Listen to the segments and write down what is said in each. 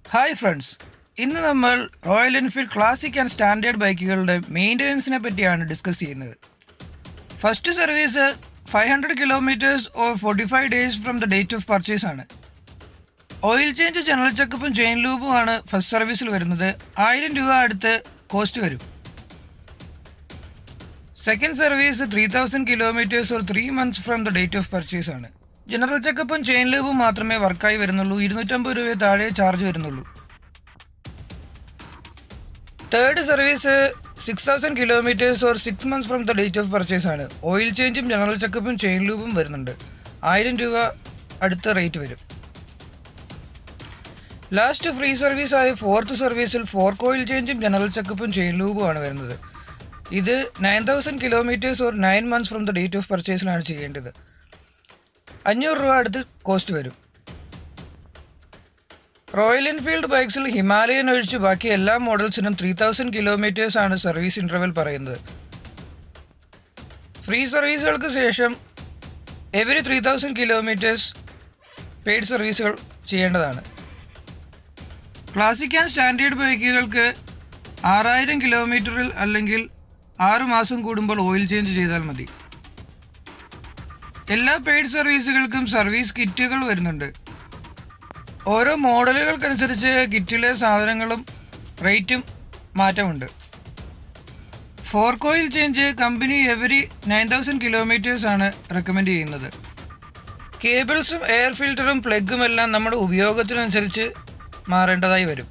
hi friends ഇന്ന് നമ്മൾ Royal Enfield classic and standard ബൈക്കുകളുടെ മെയിൻ്റനൻസിനെ പറ്റിയാണ് ഡിസ്കസ് ചെയ്യുന്നത് first service five hundred kilometres or forty five days from the date of purchase ആണ് oil change general ചെക്കപ്പും chain ലൂബും ആണ് ഫസ്റ്റ് സർവീസിൽ വരുന്നത് ആയിരം രൂപ അടുത്ത് കോസ്റ്റ് വരും second service three thousand kilometres or three months from the date of purchase ആണ് ജനറൽ ചെക്കപ്പും ചെയിൻ ലൂബും മാത്രമേ വർക്കായി വരുന്നുള്ളൂ ഇരുന്നൂറ്റമ്പത് രൂപ താഴെ ചാർജ് വരുന്നുള്ളൂ third service six thousand kilometres or six months from the date of purchase ആണ് ഓയിൽ ചേഞ്ചും ജനറൽ ചെക്കപ്പും ചെയിൻ ലൂബും വരുന്നുണ്ട് ആയിരം രൂപ അടുത്ത റേറ്റ് വരും ലാസ്റ്റ് ഫ്രീ സർവീസ് ആയ ഫോർത്ത് സർവീസിൽ ഫോർക്ക് ഓയിൽ ചേഞ്ചും ജനറൽ ചെക്കപ്പും ചെയിൻ ലൂബും ആണ് വരുന്നത് ഇത് nine thousand kilometres or nine months from the date of പർച്ചേസിലാണ് ചെയ്യേണ്ടത് അഞ്ഞൂറ് രൂപ അടുത്ത് കോസ്റ്റ് വരും റോയൽ എൻഫീൽഡ് ബൈക്സിൽ ഹിമാലയൻ ഒഴിച്ച് ബാക്കി എല്ലാ മോഡൽസിനും ത്രീ തൗസൻഡ് കിലോമീറ്റേഴ്സ് ആണ് സർവീസ് ഇൻ്റർവെൽ പറയുന്നത് ഫ്രീ സർവീസുകൾക്ക് ശേഷം every three thousand kilometres paid സർവീസുകൾ ചെയ്യേണ്ടതാണ് ക്ലാസിക് ആൻഡ് സ്റ്റാൻഡേർഡ് ബൈക്കുകൾക്ക് ആറായിരം കിലോമീറ്ററിൽ അല്ലെങ്കിൽ ആറ് മാസം കൂടുമ്പോൾ ഓയിൽ ചേഞ്ച് ചെയ്താൽ മതി എല്ലാ പെയ്ഡ് സർവീസുകൾക്കും സർവീസ് കിറ്റുകൾ വരുന്നുണ്ട് ഓരോ മോഡലുകൾക്കനുസരിച്ച് കിറ്റിലെ സാധനങ്ങളും റേറ്റും മാറ്റമുണ്ട് fork oil change company every nine thousand kilometres ആണ് റെക്കമെൻഡ് ചെയ്യുന്നത് കേബിൾസും എയർ ഫിൽറ്ററും പ്ലഗും എല്ലാം നമ്മുടെ ഉപയോഗത്തിനനുസരിച്ച് മാറേണ്ടതായി വരും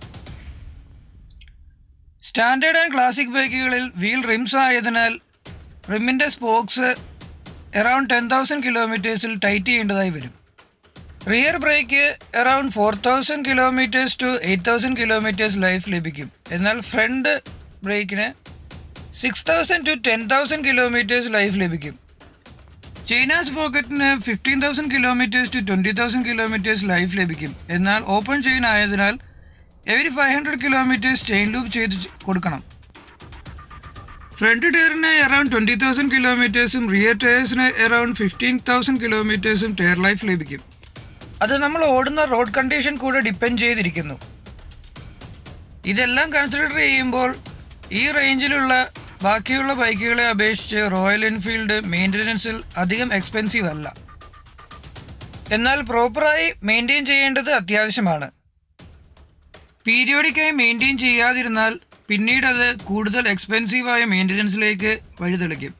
സ്റ്റാൻഡേർഡ് ആൻഡ് ക്ലാസിക് ബൈക്കുകളിൽ വീൽ റിംസ് ആയതിനാൽ റിമ്മിൻ്റെ സ്പോക്സ് അറൌണ്ട് ടെൻ തൗസൻഡ് കിലോമീറ്റേഴ്സിൽ ടൈറ്റ് ചെയ്യേണ്ടതായി വരും rear brake around four thousand kilometres to eight thousand kilometres life ലഭിക്കും എന്നാൽ ഫ്രണ്ട് ബ്രേക്കിന് six thousand to ten thousand kilometres life ലഭിക്കും ചൈനാസ് പോക്കറ്റിന് fifteen thousand kilometres to twenty thousand kilometres life ലഭിക്കും എന്നാൽ ഓപ്പൺ ചെയിൻ ആയതിനാൽ every five hundred kilometres chain lube ചെയ്ത് കൊടുക്കണം ഫ്രണ്ട് ടയറിന് അറൌണ്ട് ട്വൻറ്റി തൗസൻഡ് കിലോമീറ്റേഴ്സും റിയർ ടയേഴ്സിന് അറൌണ്ട് ഫിഫ്റ്റീൻ തൗസൻഡ് കിലോമീറ്റേഴ്സും ടയർ ലൈഫ് ലഭിക്കും അത് നമ്മൾ ഓടുന്ന റോഡ് കണ്ടീഷൻ കൂടെ ഡിപ്പെൻഡ് ചെയ്തിരിക്കുന്നു ഇതെല്ലാം കൺസിഡർ ചെയ്യുമ്പോൾ ഈ റേഞ്ചിലുള്ള ബാക്കിയുള്ള ബൈക്കുകളെ അപേക്ഷിച്ച് റോയൽ എൻഫീൽഡ് മെയിൻ്റനൻസിൽ അധികം എക്സ്പെൻസീവ് അല്ല എന്നാൽ പ്രോപ്പറായി മെയിൻറ്റെയിൻ ചെയ്യേണ്ടത് അത്യാവശ്യമാണ് പീരിയോഡിക്കായി മെയിൻറ്റെയിൻ ചെയ്യാതിരുന്നാൽ പിന്നീട് അത് കൂടുതൽ എക്സ്പെൻസീവായ മെയിൻ്റനൻസിലേക്ക് വഴിതെളിക്കും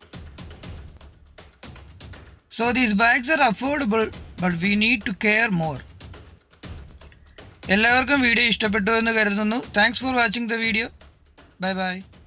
so these bikes are affordable but we need to care more എല്ലാവർക്കും വീഡിയോ ഇഷ്ടപ്പെട്ടു എന്ന് കരുതുന്നു thanks for watching the video bye by